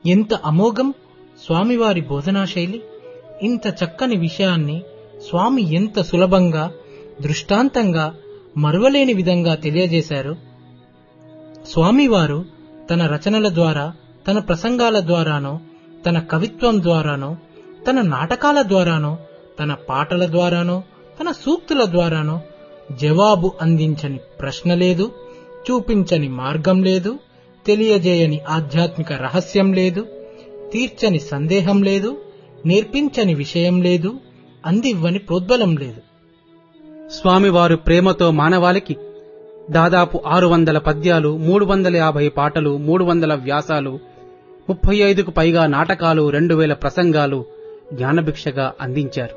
ఎంత అమోఘం స్వామివారి బోధనా శైలి ఇంత చక్కని విషయాన్ని స్వామి ఎంత సులభంగా దృష్టాంతంగా మరువలేని విధంగా తెలియజేశారు స్వామివారు తన రచనల ద్వారా తన ప్రసంగాల ద్వారానో తన కవిత్వం ద్వారానో తన నాటకాల ద్వారానో తన పాటల ద్వారానో తన సూక్తుల ద్వారానో జవాబు అందించని ప్రశ్న లేదు చూపించని మార్గం లేదు తెలియజేయని ఆధ్యాత్మిక రహస్యం లేదు తీర్చని సందేహం లేదు నేర్పించని విషయం లేదు అందివ్వని ప్రోద్బలం లేదు స్వామివారు ప్రేమతో మానవాళికి దాదాపు ఆరు వందల పద్యాలు మూడు వందల యాభై పాటలు మూడు వందల వ్యాసాలు ముప్పై ఐదుకు పైగా నాటకాలు రెండు వేల ప్రసంగాలు జ్ఞానభిక్షగా అందించారు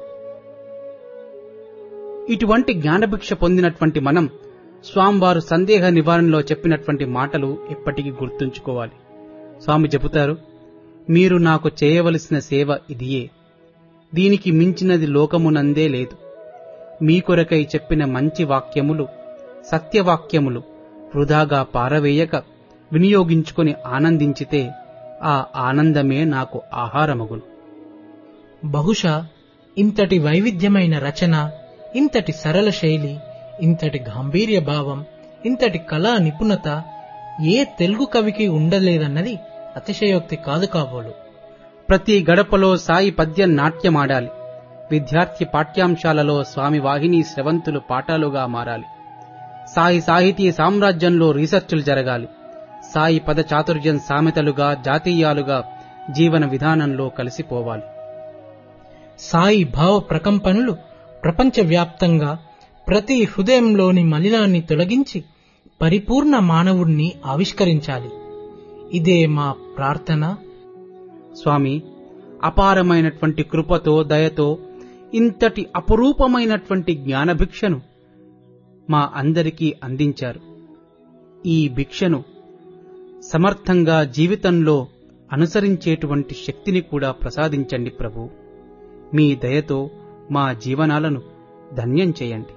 ఇటువంటి జ్ఞానభిక్ష పొందినటువంటి మనం స్వామివారు సందేహ నివారణలో చెప్పినటువంటి మాటలు ఎప్పటికీ గుర్తుంచుకోవాలి స్వామి చెబుతారు మీరు నాకు చేయవలసిన సేవ ఇదియే దీనికి మించినది లోకమునందే లేదు మీ కొరకై చెప్పిన మంచి వాక్యములు సత్యవాక్యములు వృధాగా పారవేయక వినియోగించుకొని ఆనందించితే ఆ ఆనందమే నాకు ఆహారమగును బహుశా ఇంతటి వైవిధ్యమైన రచన ఇంతటి సరళ శైలి ఇంతటి గాంభీర్య భావం ఇంతటి కళా నిపుణత ఏ తెలుగు కవికి ఉండలేదన్నది అతిశయోక్తి కాదు కాబోలు ప్రతి గడపలో సాయి పద్యం నాట్యమాడాలి విద్యార్థి పాఠ్యాంశాలలో స్వామి వాహిని స్రవంతులు పాఠాలుగా మారాలి సాయి సాహితీ సామ్రాజ్యంలో రీసెర్చులు జరగాలి సాయి పద చాతుర్యం సామెతలుగా జాతీయాలుగా జీవన విధానంలో కలిసిపోవాలి సాయి భావ ప్రకంపనలు ప్రపంచవ్యాప్తంగా ప్రతి హృదయంలోని మలినాన్ని తొలగించి పరిపూర్ణ మానవుణ్ణి ఆవిష్కరించాలి ఇదే మా ప్రార్థన స్వామి అపారమైనటువంటి కృపతో దయతో ఇంతటి అపురూపమైనటువంటి జ్ఞానభిక్షను మా అందరికీ అందించారు ఈ భిక్షను సమర్థంగా జీవితంలో అనుసరించేటువంటి శక్తిని కూడా ప్రసాదించండి ప్రభు మీ దయతో మా జీవనాలను ధన్యం చేయండి